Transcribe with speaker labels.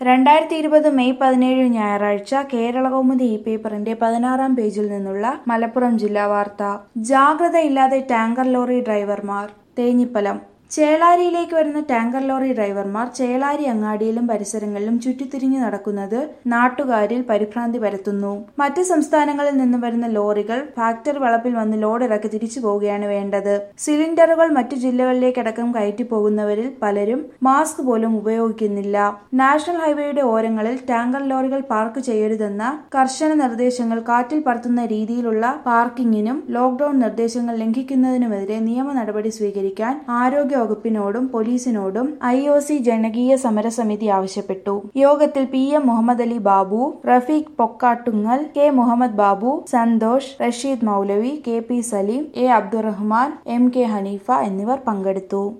Speaker 1: രണ്ടായിരത്തി ഇരുപത് മെയ് പതിനേഴ് ഞായറാഴ്ച കേരളകൗമുദി ഈ പേപ്പറിന്റെ പതിനാറാം പേജിൽ നിന്നുള്ള മലപ്പുറം ജില്ലാ വാർത്ത ജാഗ്രതയില്ലാതെ ടാങ്കർ ലോറി ഡ്രൈവർമാർ തേഞ്ഞിപ്പലം ചേളാരിയിലേക്ക് വരുന്ന ടാങ്കർ ലോറി ഡ്രൈവർമാർ ചേളാരി അങ്ങാടിയിലും പരിസരങ്ങളിലും ചുറ്റിത്തിരിഞ്ഞു നടക്കുന്നത് നാട്ടുകാരിൽ പരിഭ്രാന്തി പരത്തുന്നു മറ്റ് സംസ്ഥാനങ്ങളിൽ നിന്ന് വരുന്ന ലോറികൾ ഫാക്ടറി വളപ്പിൽ വന്ന് ലോഡ് ഇറക്കി തിരിച്ചു പോവുകയാണ് വേണ്ടത് സിലിണ്ടറുകൾ മറ്റു ജില്ലകളിലേക്കടക്കം കയറ്റി പോകുന്നവരിൽ പലരും മാസ്ക് പോലും ഉപയോഗിക്കുന്നില്ല നാഷണൽ ഹൈവേയുടെ ഓരങ്ങളിൽ ടാങ്കർ ലോറികൾ പാർക്ക് ചെയ്യരുതെന്ന കർശന നിർദ്ദേശങ്ങൾ കാറ്റിൽ പറത്തുന്ന രീതിയിലുള്ള പാർക്കിങ്ങിനും ലോക്ഡൌൺ നിർദ്ദേശങ്ങൾ ലംഘിക്കുന്നതിനുമെതിരെ നിയമ നടപടി സ്വീകരിക്കാൻ ആരോഗ്യ വകുപ്പിനോടും പോലീസിനോടും ഐ ഒ സി ജനകീയ സമരസമിതി ആവശ്യപ്പെട്ടു യോഗത്തിൽ P M Muhammad Ali Babu Rafeeq Pokkattungal K Muhammad Babu Santhosh Rasheed Moulavi K P Saleem A Abdurahman M K Haneefa എന്നിവർ പങ്കെടുത്തു